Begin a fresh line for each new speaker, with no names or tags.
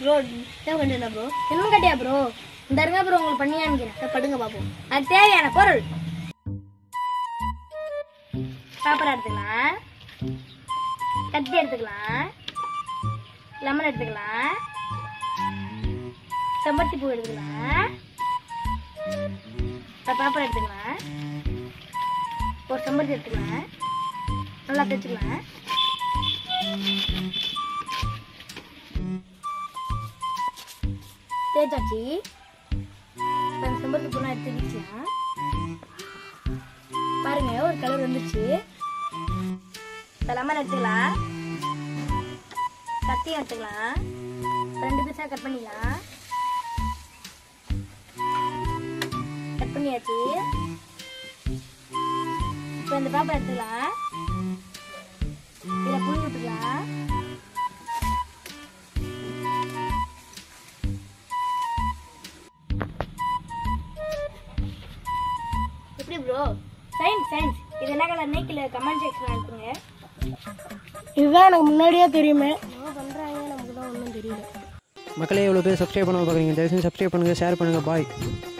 bro தேவை கண்டிப்பா bro என்ன கட்டியா ப்ரோ இந்த இருங்க ப்ரோ உங்களுக்கு பண்ணி காமிக்கிறேன் படுங்க பார்ப்போம் அதுக்கு தேவையான பொருள் பேப்பர் எடுத்துக்கலாம் கத்தி எடுத்துக்கலாம் லெமன் எடுத்துக்கலாம் செம்பருத்தி பூ எடுத்துக்கலாம் பேப்பர் எடுத்துக்கலாம் ஒரு செம்பருத்தி எடுத்துக்கலாம் நல்லா தைச்சுக்கலாம் தேய்ச்சாச்சு இப்ப அந்த செம்பருத்தி பூலாம் எடுத்து வீச்சலாம் பாருங்க ஒரு கலர் வந்துருச்சு இப்போ லெமன் எடுத்துக்கலாம் கத்தியும் எடுத்துக்கலாம் ரெண்டு பீஸாக கட் பண்ணிக்கலாம் கட் பண்ணியாச்சு இப்போ இந்த பேப்பர் எடுத்துக்கலாம் இதில் புளி விட்டுக்கலாம் எப்படி ப்ரோ சயின்ஸ் சயின்ஸ் இது என்ன கலர் கீழே கமெண்ட் செக்ஷன் அனுப்புங்க
இதுதான் எனக்கு முன்னாடியே தெரியுமே என்ன பண்றாங்க நமக்கு தான் ஒன்றும் தெரியல
மக்களே இவ்வளோ பேர் சப்ஸ்கிரைப் பண்ண பார்க்குறீங்க தயவு செஞ்சு சப்ஸ்கிரைப் பண்ணுங்கள் ஷேர் பண்ணுங்கள் பாய்